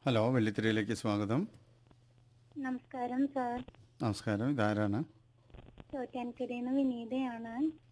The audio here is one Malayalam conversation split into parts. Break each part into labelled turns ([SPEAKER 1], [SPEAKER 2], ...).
[SPEAKER 1] ഹലോ വെള്ളിത്തിരയിലേക്ക് സ്വാഗതം
[SPEAKER 2] നമസ്കാരം സാർ
[SPEAKER 1] നമസ്കാരം ഇതാരാണ്
[SPEAKER 2] ചോറ്റാൻകരയിൽ നിന്ന് വിനീതയാണ്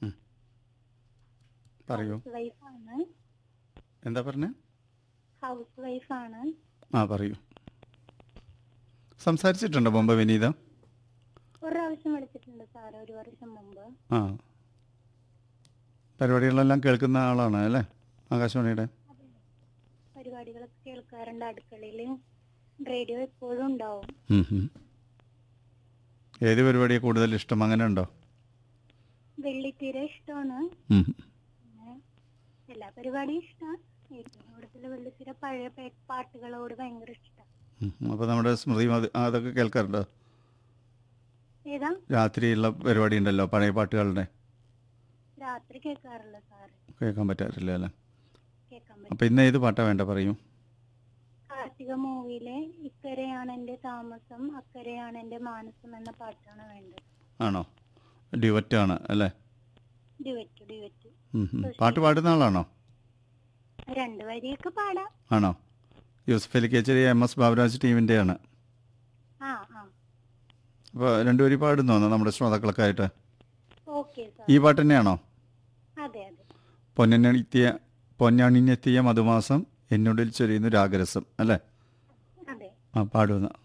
[SPEAKER 1] പറയൂ
[SPEAKER 2] ഹൗസ് വൈഫാണ്
[SPEAKER 1] എന്താ പറഞ്ഞേ
[SPEAKER 2] ഹൗസ് വൈഫാണ്
[SPEAKER 1] ആ പറയൂ സംസാരിച്ചിട്ടുണ്ടോ മുമ്പ് വിനീത
[SPEAKER 2] ഒരു പ്രാവശ്യം വിളിച്ചിട്ടുണ്ട് സാർ ഒരു വർഷം മുമ്പ്
[SPEAKER 1] ആ പരിപാടികളെല്ലാം കേൾക്കുന്ന ആളാണ് അല്ലേ ആകാശവാണിയുടെ
[SPEAKER 2] പരിപാടികളൊക്കെ കേൾക്കാറുണ്ട് അടുക്കളയിൽ റേഡിയോ എപ്പോഴും ഉണ്ടാവും
[SPEAKER 1] ഉം, ഉം. ഏത് പരിപാടിയെ കൂടുതൽ ഇഷ്ടം അങ്ങനെ ഉണ്ടോ
[SPEAKER 2] വെള്ളിത്തിര ഇഷ്ടമാണ്
[SPEAKER 1] ഉം.
[SPEAKER 2] പിന്നെ എല്ലാ പരിപാടിയും ഇഷ്ടമാണ് ഏറ്റവും കൂടുതൽ വെള്ളിത്തിര പഴയ പേ- പാട്ടുകളോട് ഭയങ്കര ഇഷ്ടമാണ്
[SPEAKER 1] ഉം. അപ്പോൾ നമ്മുടെ സ്മൃതി മതി- ആ, അതൊക്കെ കേൾക്കാറുണ്ടോ
[SPEAKER 2] ഏതാ
[SPEAKER 1] രാത്രിയുള്ള പരിപാടി ഉണ്ടല്ലോ പഴയ പാട്ടുകളുടെ
[SPEAKER 2] രാത്രി കേൾക്കാറില്ല സാറ്
[SPEAKER 1] കേൾക്കാൻ പറ്റാറില്ല അല്ലേ
[SPEAKER 2] കേൾക്കാൻ പറ്റും
[SPEAKER 1] അപ്പോൾ ഇന്ന് ഏത് പാട്ടാണ് വേണ്ട പറയൂ
[SPEAKER 2] കാർത്തിക മൂവിയിലെ ഇക്കരെയാണ് എൻ്റെ താമസം അക്കരെയാണ് എൻ്റെ മാനസം എന്ന പാട്ടാണ് വേണ്ടത്
[SPEAKER 1] ആണോ ഡ്യുവറ്റാണ് അല്ലേ
[SPEAKER 2] ഡിവറ്റ് ഡിവറ്റ്
[SPEAKER 1] ഉം, ഉം. പാട്ട് പാടുന്ന ആളാണോ
[SPEAKER 2] രണ്ട് വരിയൊക്കെ പാടാം
[SPEAKER 1] ആണോ യൂസഫ് അലി കേച്ചരി എം എസ് ബാബുരാജ് ടീമിൻ്റെയാണ്
[SPEAKER 2] ആ ആ
[SPEAKER 1] അപ്പോൾ രണ്ടുപേരും പാടുന്നോ നമ്മുടെ ശ്രോതാക്കൾക്കായിട്ട്
[SPEAKER 2] ഓക്കെ സാർ
[SPEAKER 1] ഈ പാട്ട് തന്നെയാണോ
[SPEAKER 2] അതെ അതെ
[SPEAKER 1] പൊന്നണിത്തിയ പൊന്നണിഞ്ഞെത്തിയ മധുമാസം എന്നുള്ളിൽ ചൊരിയുന്നു രാഗരസം അല്ലേ
[SPEAKER 2] അതെ
[SPEAKER 1] ആ പാടുന്ന